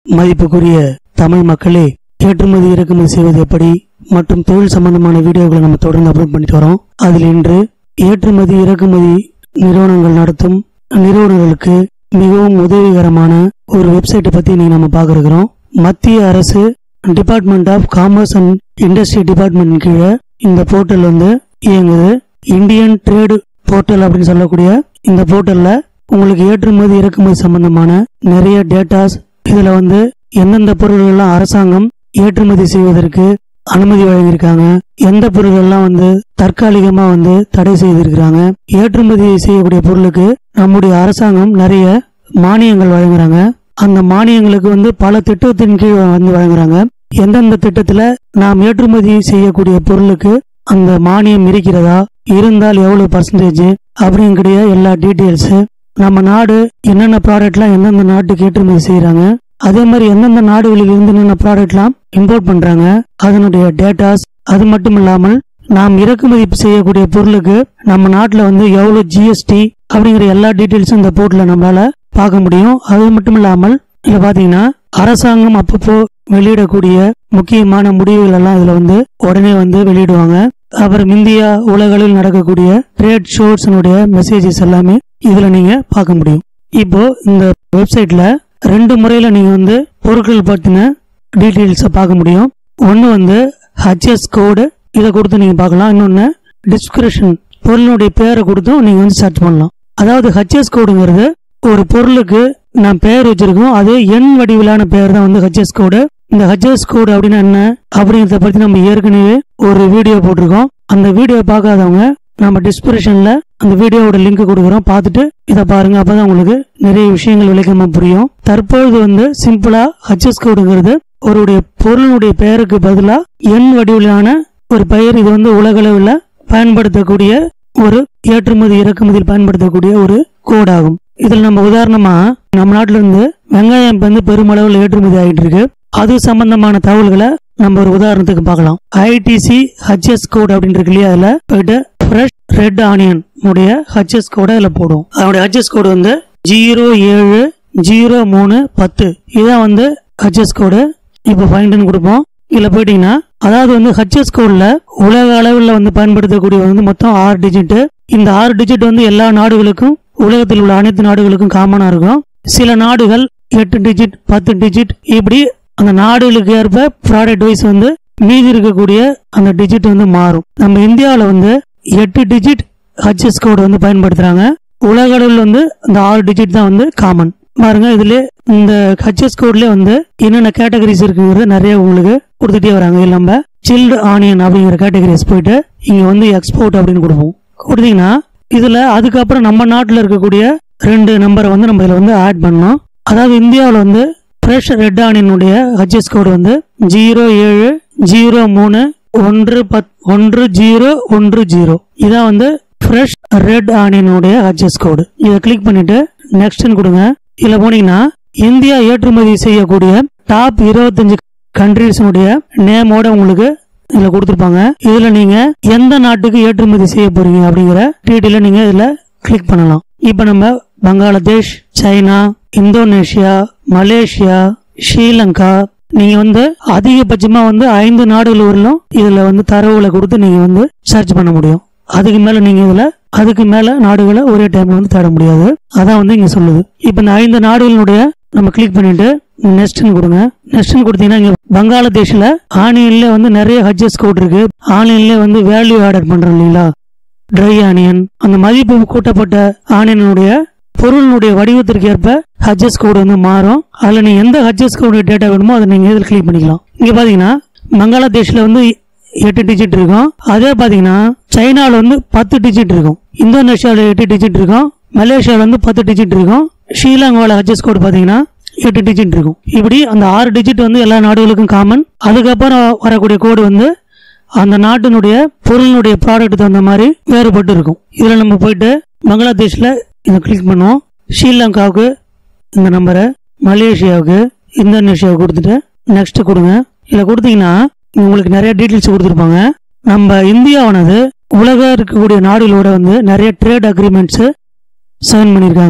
மதிப்புக்குரிய தமிழ் மக்களே ஏற்றுமதி இறக்குமதி செய்வது எப்படி மற்றும் தொழில் சம்பந்தமான வீடியோக்களை நம்ம தொடர்ந்து அப்லோட் பண்ணிட்டு வரோம் அதில் இன்று ஏற்றுமதி இறக்குமதி நிறுவனங்கள் நடத்தும் நிறுவனங்களுக்கு மிகவும் உதவிகரமான ஒரு வெப்சைட்டை பத்தி நீ நம்ம பார்க்க இருக்கிறோம் மத்திய அரசு department of commerce and industry department கீழே இந்த போர்ட்டல் வந்து இயங்குது இந்தியன் ட்ரேடு போர்ட்டல் அப்படின்னு சொல்லக்கூடிய இந்த போர்ட்டல்ல உங்களுக்கு ஏற்றுமதி இறக்குமதி சம்பந்தமான நிறைய டேட்டாஸ் இதுல வந்து எந்தெந்த பொருள்கள்லாம் அரசாங்கம் ஏற்றுமதி செய்வதற்கு அனுமதி வழங்கியிருக்காங்க எந்த பொருள்கள்லாம் வந்து தற்காலிகமா வந்து தடை செய்திருக்கிறாங்க ஏற்றுமதி செய்யக்கூடிய பொருளுக்கு நம்முடைய அரசாங்கம் நிறைய மானியங்கள் வழங்குறாங்க அந்த மானியங்களுக்கு வந்து பல திட்டத்தின் கீழ் வந்து வழங்குறாங்க எந்தெந்த திட்டத்துல நாம் ஏற்றுமதி செய்யக்கூடிய பொருளுக்கு அந்த மானியம் இருக்கிறதா இருந்தால் எவ்வளவு பர்சன்டேஜ் அப்படிங்கிற எல்லா டீட்டெயில்ஸ் நம்ம நாடு என்னென்ன ப்ராடக்ட்லாம் எந்தெந்த நாட்டுக்கு ஏற்றுமதி செய்யறாங்க அதே மாதிரி எந்தெந்த நாடுகளில் இருந்து என்னென்ன ப்ராடக்ட்லாம் இம்போர்ட் பண்றாங்க அதனுடைய டேட்டாஸ் அது மட்டும் இல்லாமல் நாம் இறக்குமதி செய்யக்கூடிய பொருளுக்கு நம்ம நாட்டில் வந்து எவ்வளவு ஜிஎஸ்டி அப்படிங்கிற எல்லா டீட்டெயில்ஸும் இந்த போர்ட்டில் நம்மளால பார்க்க முடியும் அது மட்டும் இல்லாமல் இதுல பாத்தீங்கன்னா அரசாங்கம் அப்பப்போ வெளியிடக்கூடிய முக்கியமான முடிவுகள் எல்லாம் இதுல வந்து உடனே வந்து வெளியிடுவாங்க அப்புறம் இந்தியா உலகளில் நடக்கக்கூடிய ட்ரேட் ஷோர்ஸ்னுடைய மெசேஜஸ் எல்லாமே இதுல நீங்க பார்க்க முடியும் இப்போ இந்த வெப்சைட்ல ரெண்டு முறையில நீங்க வந்து பொருட்கள் பத்தின டீட்டெயில்ஸை பார்க்க முடியும் ஒன்று வந்து ஹச்எஸ் கோடு இதை கொடுத்து நீங்க பார்க்கலாம் இன்னொன்று டிஸ்கிரிப்ஷன் பொருளுடைய பேரை கொடுத்தும் நீங்க வந்து சர்ச் பண்ணலாம் அதாவது ஹச்எஸ் கோடுங்கிறது ஒரு பொருளுக்கு நான் பெயர் வச்சிருக்கோம் அது எண் வடிவிலான பெயர் தான் வந்து ஹச்எஸ் கோடு இந்த ஹச்எஸ் கோடு அப்படின்னா என்ன அப்படிங்கறத பத்தி நம்ம ஏற்கனவே ஒரு வீடியோ போட்டிருக்கோம் அந்த வீடியோ பார்க்காதவங்க நம்ம டிஸ்கிரிப்ஷன்ல அந்த வீடியோவோட லிங்க் கொடுக்குறோம் பார்த்துட்டு இதை பாருங்க அப்பதான் உங்களுக்கு நிறைய விஷயங்கள் விளக்கமா புரியும் தற்பொழுது வந்து சிம்பிளா ஹச்எஸ் கோடுங்கிறது ஒருடைய பொருளுடைய பெயருக்கு பதிலா எண் வடிவிலான ஒரு பெயர் இது வந்து உலகளவில் பயன்படுத்தக்கூடிய ஒரு ஏற்றுமதி இறக்குமதியில் பயன்படுத்தக்கூடிய ஒரு கோட் ஆகும் இதில் நம்ம உதாரணமா நம்ம நாட்டில இருந்து வெங்காயம் இப்ப வந்து பெருமளவில் ஏற்றுமதி ஆகிட்டு இருக்கு அது சம்பந்தமான தகவல்களை நம்ம ஒரு உதாரணத்துக்கு பார்க்கலாம் ஐடிசி ஹச்எஸ் கோட் அப்படின்னு இருக்கு இல்லையா அதுல போயிட்டு ஃப்ரெஷ் ரெட் ஆனியன் உடைய ஹச்எஸ் கோடை இதுல போடும் அதனுடைய ஹச்எஸ் கோடு வந்து ஜீரோ ஏழு ஜீரோ மூணு பத்து இதான் வந்து ஹச்எஸ் கோடு இப்போ ஃபைண்டுன்னு கொடுப்போம் இதுல போயிட்டீங்கன்னா அதாவது வந்து ஹச்எஸ் கோட்ல உலக அளவில் வந்து பயன்படுத்தக்கூடிய வந்து மொத்தம் ஆறு டிஜிட் இந்த ஆறு டிஜிட் வந்து எல்லா நாடுகளுக்கும் உலகத்தில் உள்ள அனைத்து நாடுகளுக்கும் காமனா இருக்கும் சில நாடுகள் எட்டு டிஜிட் பத்து டிஜிட் இப்படி அந்த நாடுகளுக்கு ஏற்ப ப்ராடக்ட் வைஸ் வந்து மீதி இருக்கக்கூடிய அந்த டிஜிட் வந்து மாறும் நம்ம இந்தியாவில் வந்து எட்டு டிஜிட் ஹச்எஸ் கோடு வந்து பயன்படுத்துறாங்க உலக அளவில் வந்து அந்த ஆறு டிஜிட் தான் வந்து காமன் பாருங்க இதுல இந்த ஹச்எஸ் கோட்ல வந்து என்னென்ன கேட்டகரிஸ் இருக்குங்கிறது நிறைய உங்களுக்கு கொடுத்துட்டே வராங்க இதுல நம்ம சில்டு ஆனியன் அப்படிங்கிற கேட்டகரிஸ் போயிட்டு இங்க வந்து எக்ஸ்போர்ட் அப்படின்னு கொடுப்போம் கொடுத்தீங்கன்னா இதுல அதுக்கப்புறம் நம்ம நாட்டில் இருக்கக்கூடிய ரெண்டு நம்பரை வந்து நம்ம இதுல வந்து ஆட் பண்ணோம் அதாவது இந்தியாவில் வந்து ஃப்ரெஷ் ரெட் ஆனியனுடைய ஹச்எஸ் கோடு வந்து ஜீரோ ஏழு ஜீரோ மூணு ஒன்று பத் ஒன்று ஜீரோ ஒன்று ஜீரோ இதான் வந்து ஃப்ரெஷ் ரெட் ஆனியனுடைய ஹச்எஸ் கோடு இதை கிளிக் பண்ணிட்டு நெக்ஸ்ட்னு கொடுங்க இதுல போனீங்கன்னா இந்தியா ஏற்றுமதி செய்யக்கூடிய டாப் இருபத்தஞ்சு கண்ட்ரீஸ்னுடைய நேமோட உங்களுக்கு இதுல கொடுத்துருப்பாங்க இதுல நீங்க எந்த நாட்டுக்கு ஏற்றுமதி செய்ய போறீங்க அப்படிங்கிற டீட்டெயில நீங்க இதுல கிளிக் பண்ணலாம் இப்ப நம்ம Bangladesh China Indonesia Malaysia Sri Lanka நீங்க வந்து அதிகபட்சமா வந்து ஐந்து நாடுகள் வரலும் இதுல வந்து தரவுகளை கொடுத்து நீங்க வந்து சர்ச் பண்ண முடியும் அதுக்கு மேல நீங்க இதுல அதுக்கு மேல நாடுகளை ஒரே டைம்ல வந்து தேட முடியாது அதான் வந்து இங்க சொல்லுது இப்ப இந்த ஐந்து நாடுகளுடைய நம்ம கிளிக் பண்ணிட்டு நெக்ஸ்ட்னு கொடுங்க நெக்ஸ்ட்னு கொடுத்தீங்கன்னா இங்க பங்களாதேஷ்ல ஆனியன்ல வந்து நிறைய ஹஜ்ஜஸ் கோட் இருக்கு ஆனியன்ல வந்து வேல்யூ ஆர்டர் பண்றோம் இல்லைங்களா ட்ரை ஆனியன் அந்த மதிப்பு கூட்டப்பட்ட ஆனியனுடைய பொருளினுடைய வடிவத்திற்கு ஏற்ப ஹஜ்ஜஸ் கோடு வந்து மாறும் அதுல நீங்க எந்த ஹஜ்ஜஸ் கோடு டேட்டா வேணுமோ அதை நீங்க இதில் கிளிக் பண்ணிக்கலாம் இங்க பாத்தீங்கன்னா பங்களாதேஷ்ல வந்து எட்டு டிஜிட் இருக்கும் அதே பாத்தீங்கன்னா சைனால வந்து பத்து டிஜிட் இருக்கும் இந்தோனேஷியாவில் எட்டு டிஜிட் இருக்கும் மலேசியாவில் வந்து பத்து டிஜிட் இருக்கும் ஸ்ரீலங்காவில் ஹஜ்ஜஸ் கோடு பாத்தீங்கன்னா எட்டு டிஜிட் இருக்கும் இப்படி அந்த ஆறு டிஜிட் வந்து எல்லா நாடுகளுக்கும் காமன் அதுக்கப்புறம் வரக்கூடிய கோடு வந்து அந்த நாட்டினுடைய பொருளினுடைய ப்ராடக்ட் தகுந்த மாதிரி வேறுபட்டு இருக்கும் இதுல நம்ம போயிட்டு பங்களாதேஷ்ல இதை கிளிக் பண்ணுவோம் ஸ்ரீலங்காவுக்கு இந்த நம்பரை மலேசியாவுக்கு இந்தோனேஷியாவுக்கு கொடுத்துட்டு நெக்ஸ்ட் கொடுங்க இதில் கொடுத்தீங்கன்னா உங்களுக்கு நிறைய டீட்டெயில்ஸ் கொடுத்துருப்பாங்க நம்ம இந்தியாவானது உலக இருக்கக்கூடிய நாடுகளோட வந்து நிறைய ட்ரேட் அக்ரிமெண்ட்ஸ் சைன் பண்ணியிருக்காங்க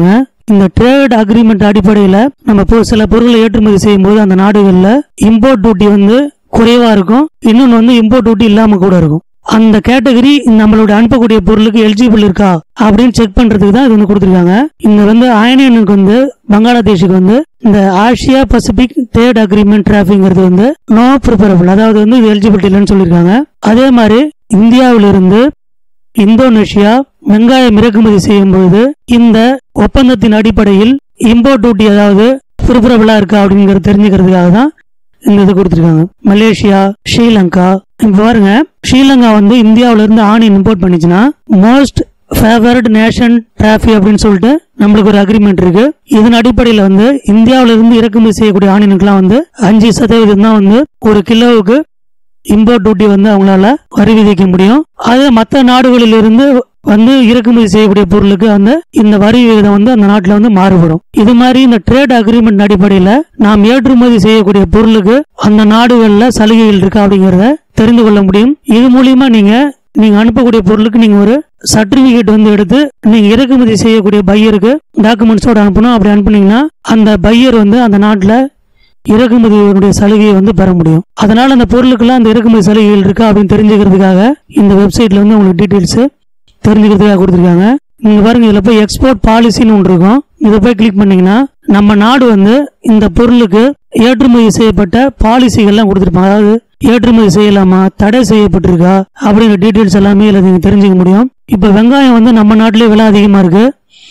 இந்த ட்ரேட் அக்ரிமெண்ட் அடிப்படையில் நம்ம இப்போ சில பொருட்களை ஏற்றுமதி செய்யும் போது அந்த நாடுகளில் இம்போர்ட் டியூட்டி வந்து குறைவா இருக்கும் இன்னொன்று வந்து இம்போர்ட் டியூட்டி இல்லாம கூட இருக்கும் அந்த கேட்டகரி நம்மளோட அனுப்பக்கூடிய பொருளுக்கு எலிஜிபிள் இருக்கா அப்படின்னு செக் பண்றதுக்கு தான் இது வந்து கொடுத்துருக்காங்க இங்க வந்து அயனியனுக்கு வந்து பங்களாதேஷுக்கு வந்து இந்த ஆசியா பசிபிக் ட்ரேட் அக்ரிமெண்ட் டிராஃபிங்கிறது வந்து நோ ப்ரிஃபரபிள் அதாவது வந்து இது எலிஜிபிலிட்டி இல்லைன்னு சொல்லியிருக்காங்க அதே மாதிரி இந்தியாவிலிருந்து இந்தோனேஷியா வெங்காயம் இறக்குமதி செய்யும் பொழுது இந்த ஒப்பந்தத்தின் அடிப்படையில் இம்போர்ட் டியூட்டி அதாவது ப்ரிஃபரபிளா இருக்கா அப்படிங்கறது தெரிஞ்சுக்கிறதுக்காக தான் இந்த இது கொடுத்துருக்காங்க மலேசியா ஸ்ரீலங்கா இப்ப பாருங்க ஸ்ரீலங்கா வந்து இந்தியாவுல இருந்து ஆணியன் இம்போர்ட் பண்ணிச்சுன்னா மோஸ்ட் ஃபேவர்ட் நேஷன் டிராஃபி அப்படின்னு சொல்லிட்டு நம்மளுக்கு ஒரு அக்ரிமெண்ட் இருக்கு இதன் அடிப்படையில் வந்து இந்தியாவில இருந்து இறக்குமதி செய்யக்கூடிய ஆணியனுக்குலாம் வந்து அஞ்சு சதவீதம் தான் வந்து ஒரு கிலோவுக்கு இம்போர்ட் டியூட்டி வந்து அவங்களால வரி விதிக்க முடியும் அது மற்ற நாடுகளிலிருந்து வந்து இறக்குமதி செய்யக்கூடிய பொருளுக்கு வந்து இந்த வரி விகிதம் வந்து அந்த நாட்டில் வந்து மாறுபடும் இது மாதிரி இந்த ட்ரேட் அக்ரிமெண்ட் அடிப்படையில் நாம் ஏற்றுமதி செய்யக்கூடிய பொருளுக்கு அந்த நாடுகளில் சலுகைகள் இருக்கா அப்படிங்கிறத தெரிந்து கொள்ள முடியும் இது மூலியமா நீங்க நீங்க அனுப்பக்கூடிய பொருளுக்கு நீங்க ஒரு சர்டிபிகேட் வந்து எடுத்து நீங்க இறக்குமதி செய்யக்கூடிய பையருக்கு டாக்குமெண்ட்ஸோட அனுப்பணும் அப்படி அனுப்புனீங்கன்னா அந்த பையர் வந்து அந்த நாட்டில் இறக்குமதியினுடைய சலுகையை வந்து பெற முடியும் அதனால அந்த பொருளுக்கெல்லாம் அந்த இறக்குமதி சலுகைகள் இருக்கா அப்படின்னு தெரிஞ்சுக்கிறதுக்காக இந்த வெப்சைட்ல வந்து உங்களுக்கு டீட்டெயில்ஸ் தெரிஞ்சுக்கிறதுக்காக கொடுத்துருக்காங்க நீங்க பாருங்க இதுல போய் எக்ஸ்போர்ட் பாலிசின்னு ஒன்று இருக்கும் இதை போய் கிளிக் பண்ணீங்கன்னா நம்ம நாடு வந்து இந்த பொருளுக்கு ஏற்றுமதி செய்யப்பட்ட பாலிசிகள்லாம் கொடுத்துருப்பாங்க அதாவது ஏற்றுமதி செய்யலாமா தடை செய்யப்பட்டிருக்கா அப்படிங்கிற டீட்டெயில்ஸ் எல்லாமே இதில் நீங்க தெரிஞ்சுக்க முடியும் இப்போ வெங்காயம் வந்து நம்ம நாட்டிலே விலை அதிகமா இருக்கு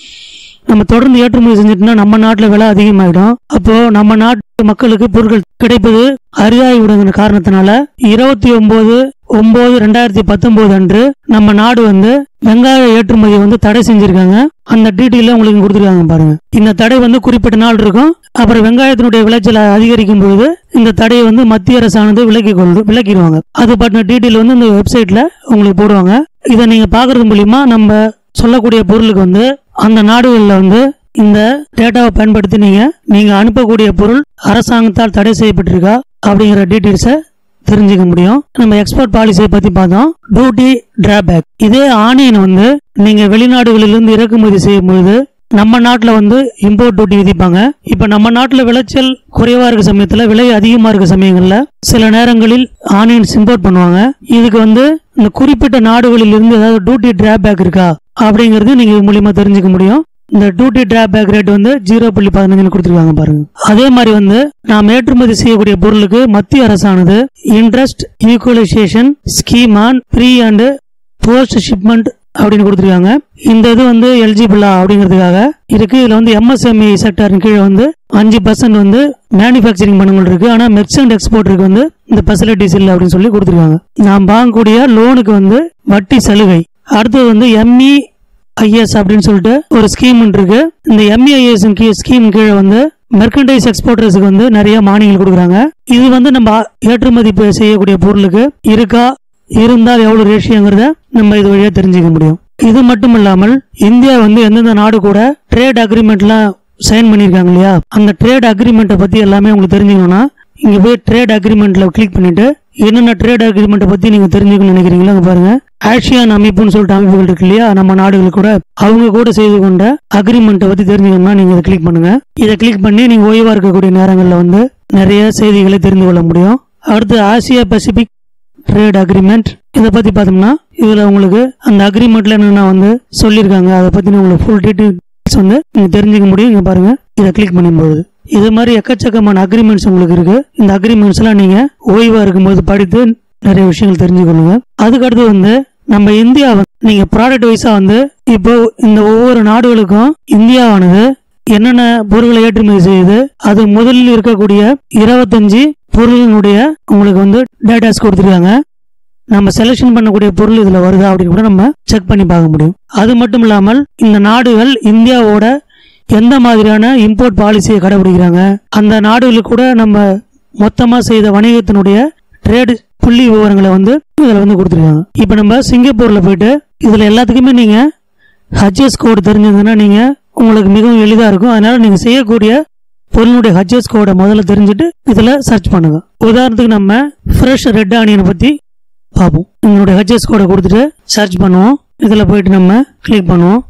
நம்ம தொடர்ந்து ஏற்றுமதி செஞ்சுட்டோம்னா நம்ம நாட்டில் விலை அதிகமாயிடும் அப்போ நம்ம நாட்டு மக்களுக்கு பொருட்கள் கிடைப்பது அரிதாகி விடுங்கிற காரணத்தினால இருபத்தி ஒன்பது ஒன்பது ரெண்டாயிரத்தி பத்தொன்பது அன்று நம்ம நாடு வந்து வெங்காய ஏற்றுமதியை வந்து தடை செஞ்சிருக்காங்க அந்த டீட்டெயில உங்களுக்கு கொடுத்துருக்காங்க பாருங்க இந்த தடை வந்து குறிப்பிட்ட நாள் இருக்கும் அப்புறம் வெங்காயத்தினுடைய விளைச்சல் அதிகரிக்கும் பொழுது இந்த தடையை வந்து மத்திய அரசானது விலக்கி கொண்டு விலக்கிடுவாங்க அது பற்றின டீட்டெயில் வந்து இந்த வெப்சைட்ல உங்களுக்கு போடுவாங்க இதை நீங்க பாக்குறது மூலியமா நம்ம சொல்லக்கூடிய பொருளுக்கு வந்து அந்த நாடுகளில் வந்து இந்த டேட்டாவை பயன்படுத்தி நீங்க நீங்க அனுப்பக்கூடிய பொருள் அரசாங்கத்தால் தடை செய்யப்பட்டிருக்கா அப்படிங்கிற டீட்டெயில்ஸை தெரிஞ்சுக்க முடியும் நம்ம எக்ஸ்போர்ட் பாலிசியை பத்தி பார்த்தோம் டியூட்டி டிராபேக் இதே ஆனியன் வந்து நீங்க வெளிநாடுகளிலிருந்து இறக்குமதி செய்யும் பொழுது நம்ம நாட்டுல வந்து இம்போர்ட் டியூட்டி விதிப்பாங்க இப்ப நம்ம நாட்டுல விளைச்சல் குறைவா இருக்க சமயத்துல விலை அதிகமா இருக்க சமயங்கள்ல சில நேரங்களில் ஆனியன்ஸ் இம்போர்ட் பண்ணுவாங்க இதுக்கு வந்து இந்த குறிப்பிட்ட நாடுகளில் இருந்து ஏதாவது டியூட்டி டிராபேக் இருக்கா அப்படிங்கறது நீங்க இது மூலியமா தெரிஞ்சுக்க முடியும் இந்த டியூட்டி டிராபேக் ரேட் வந்து ஜீரோ புள்ளி பதினஞ்சுன்னு கொடுத்துருக்காங்க பாருங்க அதே மாதிரி வந்து நாம் ஏற்றுமதி செய்யக்கூடிய பொருளுக்கு மத்திய அரசானது interest equalisation scheme on pre and post shipment அப்படின்னு கொடுத்துருக்காங்க இந்த இது வந்து எலிஜிபிளா அப்படிங்கிறதுக்காக இருக்கு இதுல வந்து எம்எஸ்எம்இ செக்டரின் கீழே வந்து அஞ்சு பர்சன்ட் வந்து மேனுஃபேக்சரிங் பண்ணவங்க இருக்கு ஆனா மெக்ஸ் அண்ட் எக்ஸ்போர்ட்டருக்கு வந்து இந்த ஃபெசிலிட்டிஸ் இல்லை அப்படின்னு சொல்லி கொடுத்துருக்காங்க நாம் வாங்கக்கூடிய லோனுக்கு வந்து வட்டி சலுகை அடுத்தது வந்து எம்இ ஐஎஸ் அப்படின்னு சொல்லிட்டு ஒரு ஸ்கீம் இருக்கு இந்த எம்இஐஎஸ் ஸ்கீம் கீழே வந்து மெர்கண்டைஸ் எக்ஸ்போர்ட்டர்ஸுக்கு வந்து நிறைய மானியங்கள் கொடுக்குறாங்க இது வந்து நம்ம ஏற்றுமதி ப- செய்யக்கூடிய பொருளுக்கு இருக்கா இருந்தால் எவ்வளவு ரேஷியோங்கிறத நம்ம இது வழியா தெரிஞ்சுக்க முடியும் இது மட்டும் இல்லாமல் இந்தியா வந்து எந்தெந்த நாடு கூட ட்ரேட் அக்ரிமெண்ட்லாம் சைன் பண்ணியிருக்காங்க இல்லையா அந்த ட்ரேட் அக்ரிமெண்ட்டை பத்தி எல்லாமே உங்களுக்கு தெரிஞ்சுக்கணும்னா இங்க போய் ட்ரேட் அக்ரிமெண்ட்ல கிளிக் பண்ணிட்டு என்னென்ன ட்ரேட் அக்ரிமெண்ட்டை பத்தி நீங்க தெரிஞ்சுக்கணும்னு நினைக்கிறீங்களோ அங்க பாருங்க ஆசியான் அமைப்புன்னு சொல்லிட்டு அமைப்புகள் இருக்கு இல்லையா நம்ம நாடுகள் கூட அவங்க கூட செய்து கொண்ட அக்ரிமெண்ட்டை பத்தி தெரிஞ்சுக்கணும்னா நீங்க இதை கிளிக் பண்ணுங்க இதை கிளிக் பண்ணி நீங்க ஓய்வா இருக்கக்கூடிய நேரங்களில் வந்து நிறைய செய்திகளை தெரிந்து கொள்ள முடியும் அடுத்து ஆசியா பசிபிக் ட்ரேட் அக்ரிமெண்ட் இதை பத்தி பார்த்தோம்னா இதுல உங்களுக்கு அந்த அக்ரிமெண்ட்ல என்னென்ன வந்து சொல்லியிருக்காங்க அதை பத்தி உங்களுக்கு ஃபுல் டீட்டெயில்ஸ் வந்து நீங்க தெரிஞ்சுக்க முடியும் இங்க பாருங்க இதை கிளிக் பண்ணும்போது இது மாதிரி எக்கச்சக்கமான அக்ரிமெண்ட்ஸ் உங்களுக்கு இருக்கு இந்த அக்ரிமெண்ட்ஸ் எல்லாம் நீங்க ஓய்வா இருக்கும்போது படித்து நிறைய விஷயங்கள் தெரிஞ்சுக்கணுங்க அதுக்கு அடுத்து வந்து நம்ம இந்தியா வந்து நீங்க ப்ராடக்ட் வைஸா வந்து இப்போ இந்த ஒவ்வொரு நாடுகளுக்கும் இந்தியாவானது என்னென்ன பொருட்களை ஏற்றுமதி செய்யுது அது முதலில் இருக்கக்கூடிய இருபத்தஞ்சு பொருளினுடைய உங்களுக்கு வந்து டேட்டாஸ் கொடுத்துருக்காங்க நம்ம செலெக்ஷன் பண்ணக்கூடிய பொருள் இதுல வருதா அப்படின்னு கூட நம்ம செக் பண்ணி பார்க்க முடியும் அது மட்டும் இல்லாமல் இந்த நாடுகள் இந்தியாவோட எந்த மாதிரியான இம்போர்ட் பாலிசியை கடைபிடிக்கிறாங்க அந்த நாடுகளுக்கு கூட நம்ம மொத்தமா செய்த வணிகத்தினுடைய ட்ரேடு புள்ளி விவரங்களை வந்து இதுல வந்து கொடுத்துருக்காங்க இப்போ நம்ம சிங்கப்பூர்ல போயிட்டு இதுல எல்லாத்துக்குமே நீங்க ஹச்எஸ் கோடு தெரிஞ்சதுன்னா நீங்க உங்களுக்கு மிகவும் எளிதா இருக்கும் அதனால நீங்க செய்யக்கூடிய பொருளுடைய ஹச்எஸ் கோடை முதல்ல தெரிஞ்சுட்டு இதுல சர்ச் பண்ணுங்க உதாரணத்துக்கு நம்ம ஃப்ரெஷ் ரெட் ஆனியனை பத்தி பார்ப்போம் உங்களுடைய ஹச்எஸ் கோடை கொடுத்துட்டு சர்ச் பண்ணுவோம் இதுல போயிட்டு நம்ம கிளிக் பண்ணுவோம்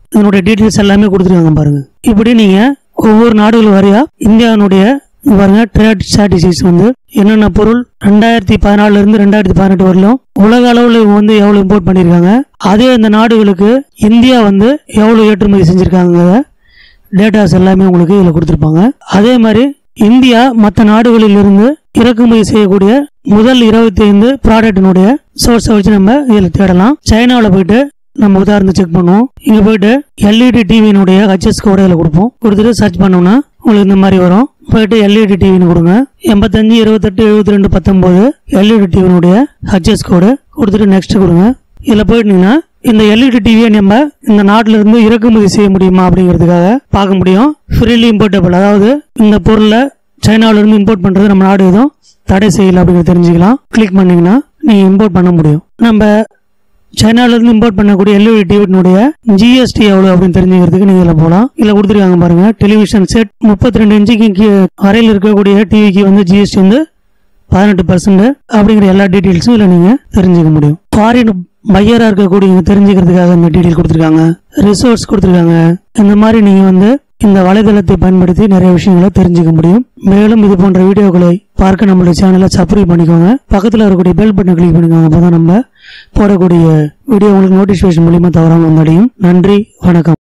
இதனுடைய டீட்டெயில்ஸ் எல்லாமே கொடுத்துருக்காங்க பாருங்க இப்படி நீங்க ஒவ்வொரு நாடுகள் வரையா இந்தியாவினுடைய இங்க பாருங்க ட்ரேட் ஸ்ட்ராட்டஜிஸ் வந்து என்னென்ன பொருள் ரெண்டாயிரத்தி பதினாலுல இருந்து ரெண்டாயிரத்தி பதினெட்டு வரலும் உலக அளவுல இவங்க வந்து எவ்வளவு இம்போர்ட் பண்ணியிருக்காங்க அதே இந்த நாடுகளுக்கு இந்தியா வந்து எவ்வளவு ஏற்றுமதி செஞ்சிருக்காங்க டேட்டாஸ் எல்லாமே உங்களுக்கு இதில் கொடுத்துருப்பாங்க அதே மாதிரி இந்தியா மற்ற நாடுகளில் இருந்து இறக்குமதி செய்யக்கூடிய முதல் இருபத்தி ஐந்து ப்ராடக்டினுடைய சோர்ஸை வச்சு நம்ம இதில் தேடலாம் சைனாவில் போயிட்டு நம்ம உதாரணத்தை செக் பண்ணுவோம் இங்க போயிட்டு எல்இடி டிவியினுடைய ஹச்எஸ் கோட இதில் கொடுப்போம் கொடுத்துட்டு சர்ச் பண்ணோம்னா உங்களுக்கு இந்த மாதிரி வரும் போயிட்டு எல்இடி டிவின்னு கொடுங்க எண்பத்தஞ்சு இருபத்தெட்டு எழுபத்தி ரெண்டு பத்தொன்பது எல்இடி டிவியினுடைய ஹச்எஸ் கோடு கொடுத்துட்டு நெக்ஸ்ட் கொடுங்க இதில் போயிட்டீங்கன்னா இந்த எல்இடி டிவியை நம்ம இந்த நாட்டில இருந்து இறக்குமதி செய்ய முடியுமா அப்படிங்கிறதுக்காக பார்க்க முடியும் ஃப்ரீலி இம்போர்ட்டபிள் அதாவது இந்த பொருளை சைனாவில இருந்து இம்போர்ட் பண்றது நம்ம நாடு எதுவும் தடை செய்யல அப்படிங்கிறத தெரிஞ்சுக்கலாம் கிளிக் பண்ணீங்கன்னா நீங்க இம்போர்ட் பண்ண முடியும் நம்ம சைனால இருந்து இம்போர்ட் பண்ணக்கூடிய எல்இடி டிவினுடைய ஜிஎஸ்டி எவ்வளவு அப்படின்னு தெரிஞ்சுக்கிறதுக்கு நீங்க இதில் போகலாம் இதுல கொடுத்துருக்காங்க பாருங்க டெலிவிஷன் செட் முப்பத்தி ரெண்டு இன்ச்சுக்கு கீ- வரையில் இருக்கக்கூடிய டிவிக்கு வந்து ஜிஎஸ்டி வந்து பதினெட்டு பர்சன்ட் அப்படிங்கிற எல்லா டீட்டெயில்ஸும் இதில் நீங்க தெரிஞ்சுக்க முடியும் ஃபாரின் பையரா இருக்கக்கூடிய தெரிஞ்சுக்கிறதுக்காக இந்த டீட்டெயில் கொடுத்துருக்காங்க ரிசோர்ஸ் கொடுத்துருக்காங்க இந்த மாதிரி நீங்க வந்து இந்த வலைதளத்தை பயன்படுத்தி நிறைய விஷயங்களை தெரிஞ்சுக்க முடியும் மேலும் இது போன்ற வீடியோக்களை பார்க்க நம்மளுடைய சேனலை சப்ஸ்கிரைப் பண்ணிக்கோங்க பக்கத்தில் இருக்கக்கூடிய பெல் பட்டனை கிளிக் பண்ணிக்கோங்க அப்பதான் நம்ம போடக்கூடிய வீடியோ உங்களுக்கு நோட்டிஃபிகேஷன் மூலியமா தவறாமல் வந்தடையும் நன்றி வணக்கம்